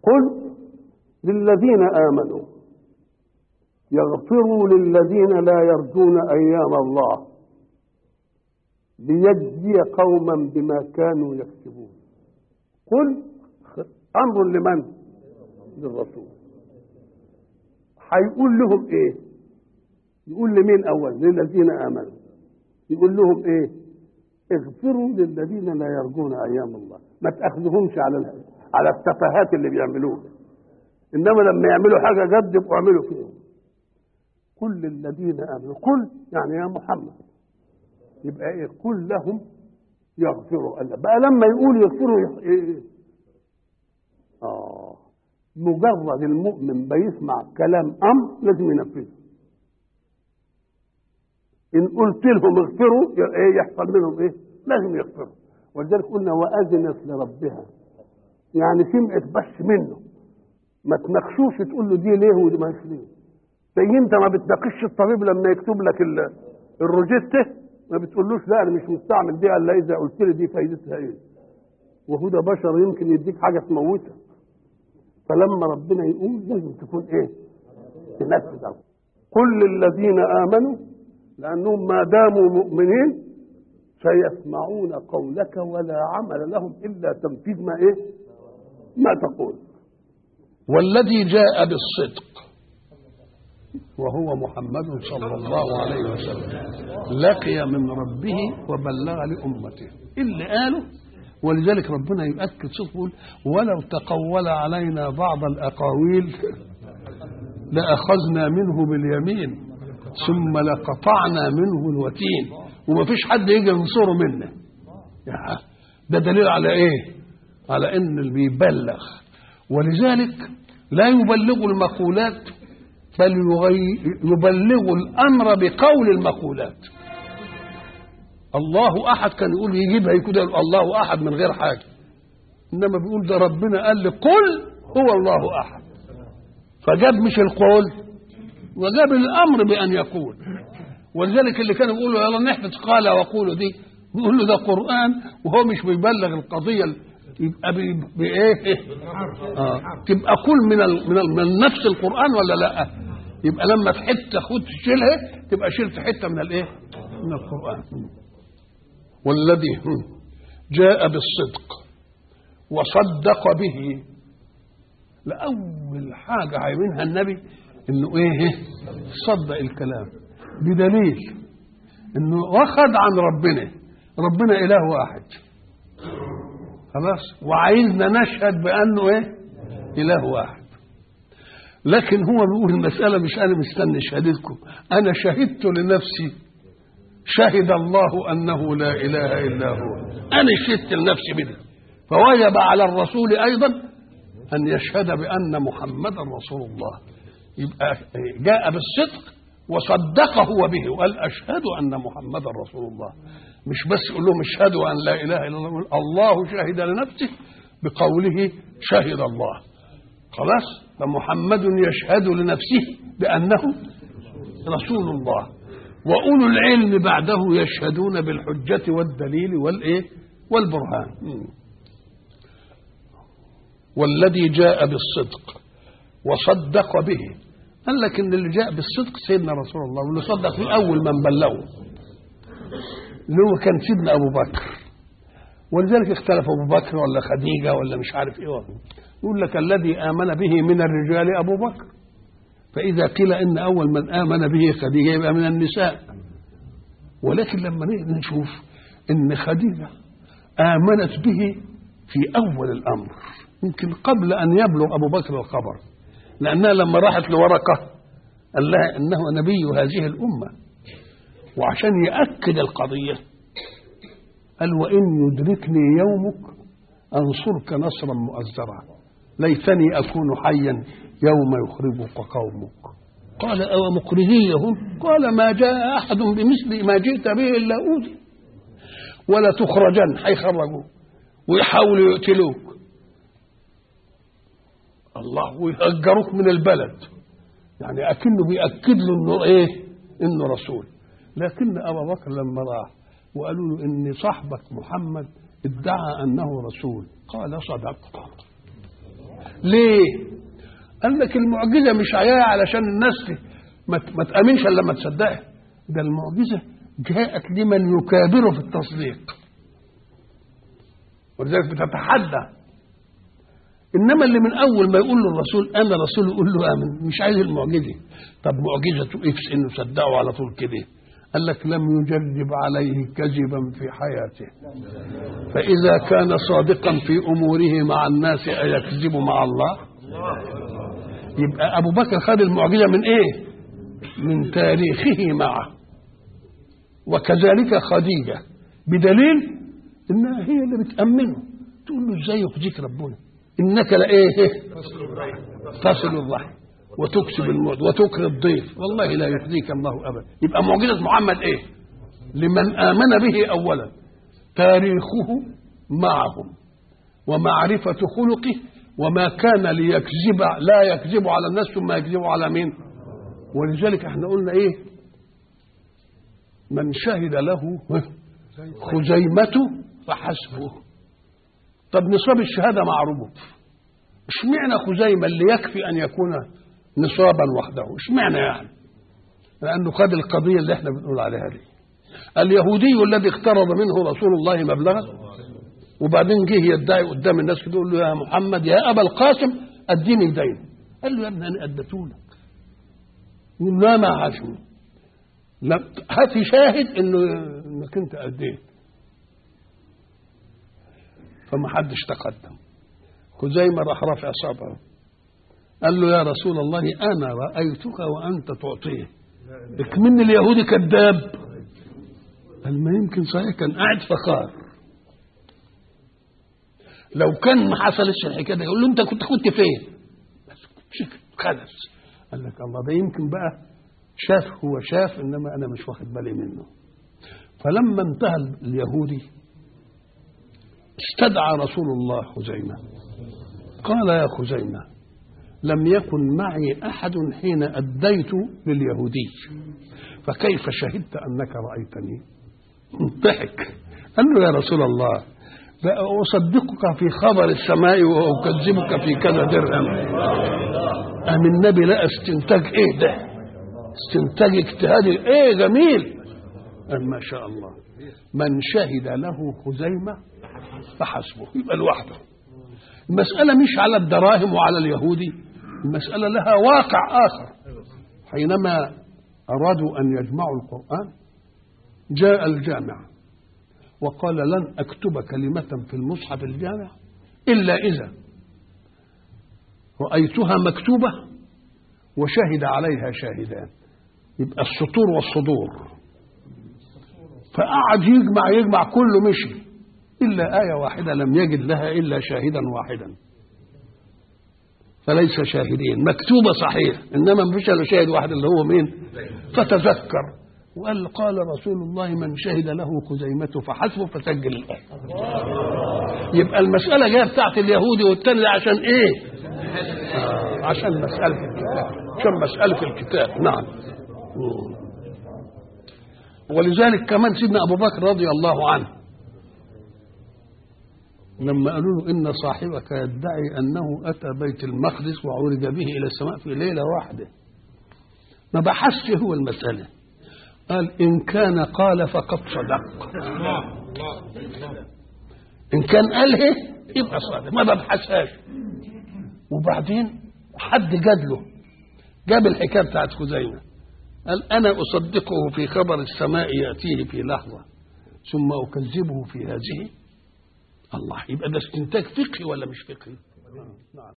قل للذين آمنوا يغفروا للذين لا يرجون أيام الله ليجزي قوما بما كانوا يكسبون قل أمر لمن؟ للرسول هيقول لهم إيه؟ يقول لمين أول؟ للذين آمنوا يقول لهم إيه؟ اغفروا للذين لا يرجون أيام الله ما تأخذهمش على على التفاهات اللي بيعملوها إنما لما يعملوا حاجة جد يبقوا يعملوا فيهم كل الذين آمنوا كل يعني يا محمد يبقى إيه قل لهم يغفروا الله بقى لما يقول يغفروا يح... إيه؟ آه مجرد المؤمن بيسمع كلام أمر لازم ينفذه إن قلت لهم اغفروا إيه يحصل منهم إيه؟ لازم يغفروا ولذلك قلنا وأذنت لربها يعني سمعت بس منه ما تناقشوش تقول له دي ليه ودي ما ليه زي انت ما بتناقشش الطبيب لما يكتب لك الروجيته ما بتقولوش لا انا مش مستعمل دي الا اذا قلت لي دي فايدتها ايه وهو ده بشر يمكن يديك حاجه تموتك فلما ربنا يقول لازم تكون ايه تنفذ كل الذين امنوا لانهم ما داموا مؤمنين سيسمعون قولك ولا عمل لهم الا تنفيذ ما ايه ما تقول والذي جاء بالصدق وهو محمد صلى الله عليه وسلم لقي من ربه وبلغ لأمته اللي قاله ولذلك ربنا يؤكد صدقه يقول ولو تقول علينا بعض الأقاويل لأخذنا منه باليمين ثم لقطعنا منه الوتين وما فيش حد يجي ينصره منه ده دليل على ايه على ان اللي بيبلغ ولذلك لا يبلغ المقولات بل يبلغ الامر بقول المقولات الله احد كان يقول يجيبها كده الله احد من غير حاجه انما بيقول ده ربنا قال لي قل هو الله احد فجاب مش القول وجاب الامر بان يقول ولذلك اللي كانوا بيقولوا يلا نحفظ قال وقولوا دي بيقول له ده قران وهو مش بيبلغ القضيه يبقى بايه آه. تبقى كل من ال من, ال من نفس القران ولا لا يبقى لما في حته خد تشيلها تبقى شلت حته من الايه من القران والذي جاء بالصدق وصدق به لأول حاجة عايزينها النبي إنه إيه صدق الكلام بدليل إنه واخد عن ربنا ربنا إله واحد خلاص وعايزنا نشهد بأنه إيه إله واحد لكن هو بيقول المسألة مش أنا مستني شهادتكم أنا شهدت لنفسي شهد الله أنه لا إله إلا هو أنا شهدت لنفسي بده فوجب على الرسول أيضا أن يشهد بأن محمدا رسول الله يبقى جاء بالصدق وصدق هو به وقال أشهد أن محمدا رسول الله مش بس يقول لهم اشهدوا أن لا إله إلا الله الله شهد لنفسه بقوله شهد الله خلاص فمحمد يشهد لنفسه بأنه رسول الله وأولو العلم بعده يشهدون بالحجة والدليل والإيه والبرهان والذي جاء بالصدق وصدق به قال لك ان اللي جاء بالصدق سيدنا رسول الله واللي صدق فيه اول من بلغه اللي هو كان سيدنا ابو بكر ولذلك اختلف ابو بكر ولا خديجه ولا مش عارف ايه يقول لك الذي امن به من الرجال ابو بكر فاذا قيل ان اول من امن به خديجه يبقى من النساء ولكن لما نشوف ان خديجه امنت به في اول الامر يمكن قبل ان يبلغ ابو بكر الخبر لانها لما راحت لورقه قال لها انه نبي هذه الامه وعشان ياكد القضيه قال وان يدركني يومك انصرك نصرا مؤزرا ليتني اكون حيا يوم يخرجك قومك قال او مخرجيهم قال ما جاء احد بمثل ما جئت به الا اوذي ولا تخرجن حيخرجوك ويحاولوا يقتلوك الله ويهجروك من البلد يعني اكنه بياكد له انه ايه انه رسول لكن ابا بكر لما راح وقالوا له ان صاحبك محمد ادعى انه رسول قال صدقت ليه قال لك المعجزه مش عياها علشان الناس ما ما تامنش الا لما تصدقها ده المعجزه جاءت لمن يكابر في التصديق ولذلك بتتحدى انما اللي من اول ما يقول له الرسول انا رسول يقول له امن مش عايز المعجزه طب معجزته ايه في انه صدقه على طول كده قال لك لم يجرب عليه كذبا في حياته فاذا كان صادقا في اموره مع الناس ايكذب مع الله يبقى ابو بكر خد المعجزه من ايه من تاريخه معه وكذلك خديجه بدليل انها هي اللي بتامنه تقول له ازاي يخزيك ربنا انك لايه تصل الرحم وتكسب الموت وتكري الضيف والله لا يخزيك الله ابدا يبقى معجزه محمد ايه لمن امن به اولا تاريخه معهم ومعرفه خلقه وما كان ليكذب لا يكذب على الناس ثم يكذب على مين ولذلك احنا قلنا ايه من شهد له خزيمة فحسبه طب نصاب الشهادة معروف اشمعنى خزيمة اللي يكفي أن يكون نصابا وحده اشمعنى يعني لأنه خد القضية اللي احنا بنقول عليها دي اليهودي الذي اقترض منه رسول الله مبلغا وبعدين جه يدعي قدام الناس كده يقول له يا محمد يا أبا القاسم أديني دين قال له يا ابني أنا أديتهولك يقول لا ما عاشوا لا هات شاهد انه انك انت اديت فما حدش تقدم خزيمة راح رافع صبعه قال له يا رسول الله انا رايتك وانت تعطيه اكمن اليهودي كذاب قال ما يمكن صحيح كان قاعد فقار لو كان ما حصلش الحكايه دي يقول له انت كنت كنت فين بس خلص قال لك الله ده يمكن بقى شاف هو شاف انما انا مش واخد بالي منه فلما انتهى اليهودي استدعى رسول الله خزيمه قال يا خزيمه لم يكن معي احد حين اديت لليهودي فكيف شهدت انك رايتني ضحك قال له يا رسول الله أصدقك في خبر السماء وأكذبك في كذا درهم أم النبي لا استنتاج إيه ده استنتاج اجتهادي ايه جميل قال ما شاء الله من شهد له خزيمة فحسبه يبقى لوحده المسألة مش على الدراهم وعلى اليهودي المسألة لها واقع آخر حينما أرادوا أن يجمعوا القرآن جاء الجامع وقال لن أكتب كلمة في المصحف الجامع إلا إذا رأيتها مكتوبة وشهد عليها شاهدان يبقى السطور والصدور فقعد يجمع يجمع كله مشي إلا آية واحدة لم يجد لها إلا شاهدا واحدا فليس شاهدين مكتوبة صحيح إنما ما فيش إلا شاهد واحد اللي هو مين فتذكر وقال قال رسول الله من شهد له خزيمته فحسبه فسجل الآية يبقى المسألة جاية بتاعت اليهودي والتاني ده عشان إيه؟ آه عشان مسألة الكتاب عشان مسألة الكتاب نعم ولذلك كمان سيدنا أبو بكر رضي الله عنه لما قالوا له إن صاحبك يدعي أنه أتى بيت المقدس وعرج به إلى السماء في ليلة واحدة ما بحثش هو المسألة قال إن كان قال فقد صدق إن كان قال إيه يبقى صادق ما ببحثهاش وبعدين حد جاد له جاب الحكايه بتاعت خزيمه قال انا اصدقه في خبر السماء ياتيه في لحظه ثم اكذبه في هذه الله يبقى ده استنتاج فقهي ولا مش فقهي؟ نعم